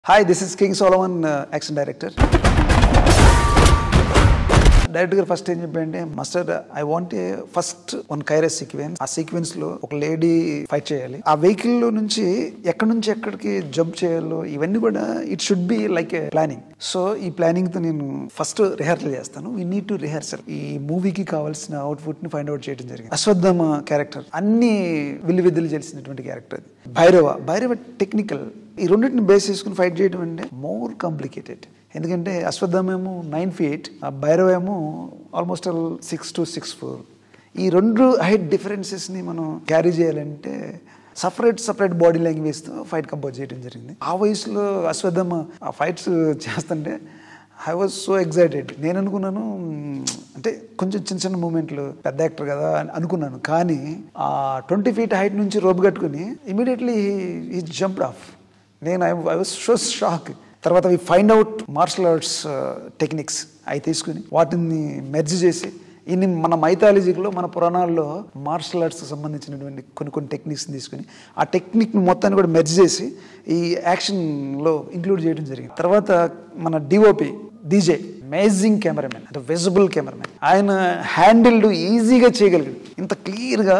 hi this is King Solomon action director director గారు first ఏం చెప్పంటే master I want a first one కైరస్ sequence ఆ sequence లో ఒక లేడీ ఫైట్ చేయాలి ఆ వెహికల్ లో నుంచి ఎక్కడి నుంచి ఎక్కడికి జంప్ చేయాలో ఇవన్నీ కూడా it should be like a planning so ఈ ప్లానింగ్ తో నేను ఫస్ట్ రిహార్సల్ చేస్తాను వీ నీడ్ టు రిహార్సల్ ఈ మూవీకి కావాల్సిన అవుట్పుట్ ని ఫైండ్ అవుట్ చేయడం జరిగింది అశ్వత్థామ క్యారెక్టర్ అన్ని విల్లు విద్యలు చేసినటువంటి క్యారెక్టర్ అది భైరవ భైరవ టెక్నికల్ ఈ రెండింటిని బేస్ చేసుకుని ఫైట్ చేయడం అంటే మోర్ కాంప్లికేటెడ్ ఎందుకంటే అశ్వత్థామ ఏమో నైన్ ఫీట్ ఆ భైరవ ఏమో almost all six to six four ఈ రెండు హైట్ డిఫరెన్సెస్ని మనం క్యారీ చేయాలంటే సపరేట్ సపరేట్ బాడీ లాంగ్వేజ్తో ఫైట్ కంపోజ్ చేయడం జరిగింది ఆ వయసులో అశ్వత్థామ ఆ ఫైట్స్ చేస్తుంటే ఐ వాజ్ సో ఎగ్జైటెడ్ నేను అనుకున్నాను మ్, అంటే కొంచెం చిన్న చిన్న మూమెంట్లు పెద్ద యాక్టర్ కదా అని అనుకున్నాను కానీ ఆ ట్వంటీ ఫీట్ హైట్ నుంచి రోప్ కట్టుకుని ఇమీడియట్లీ ఈ జంప్డ్ ఆఫ్ నేను I I was so shock తర్వాత we find out martial arts techniques అవి తీసుకుని వాటిని మెర్జ్ చేసి ఇన్ని మన మైథాలజీలో మన పురాణాల్లో మార్షల్ ఆర్ట్స్ సంబంధించినటువంటి కొన్ని కొన్ని టెక్నిక్స్ తీసుకుని ఆ టెక్నిక్ని మొత్తాన్ని కూడా మెర్జ్ చేసి ఈ యాక్షన్లో ఇంక్లూడ్ చేయడం జరిగింది తర్వాత మన డిఓపి డీజే అమేజింగ్ కెమెరామెన్ అంటే విజిబుల్ కెమెరామెన్ ఆయన హ్యాండిల్డ్ ఈజీగా చేయగలిగాడు ఇంత క్లియర్గా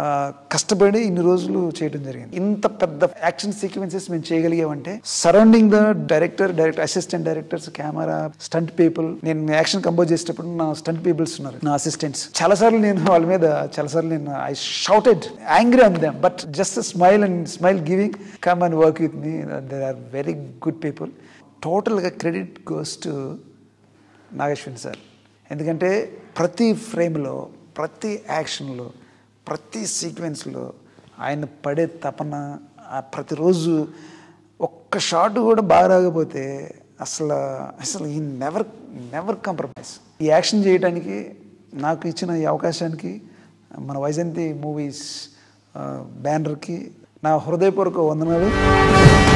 కష్టపడి ఇన్ని రోజులు చేయడం జరిగింది ఇంత పెద్ద యాక్షన్ సీక్వెన్సెస్ మేము చేయగలిగామంటే surrounding the director director assistant directors camera stunt people నేను యాక్షన్ కంపోజ్ చేసేటప్పుడు నా స్టంట్ పీపుల్స్ ఉన్నారు నా అసిస్టెంట్స్ చాలాసార్లు నేను వాళ్ళ మీద చాలాసార్లు నేను I shouted angry on them but just smile and smile giving come and work with me there are very good people టోటల్గా credit goes to Nageshwan sir ఎందుకంటే ప్రతి ఫ్రేమ్లో ప్రతి యాక్షన్లో ప్రతి సీక్వెన్స్లో ఆయన పడే తపన ఆ ప్రతిరోజు ఒక్క షాట్ కూడా బాగా రాకపోతే అసలు అసలు ఈ నెవర్ నెవర్ కాంప్రమైజ్ ఈ యాక్షన్ చేయడానికి నాకు ఇచ్చిన ఈ అవకాశానికి మన వైజంతి మూవీస్ బ్యానర్కి నా హృదయపూర్వక వందనాలు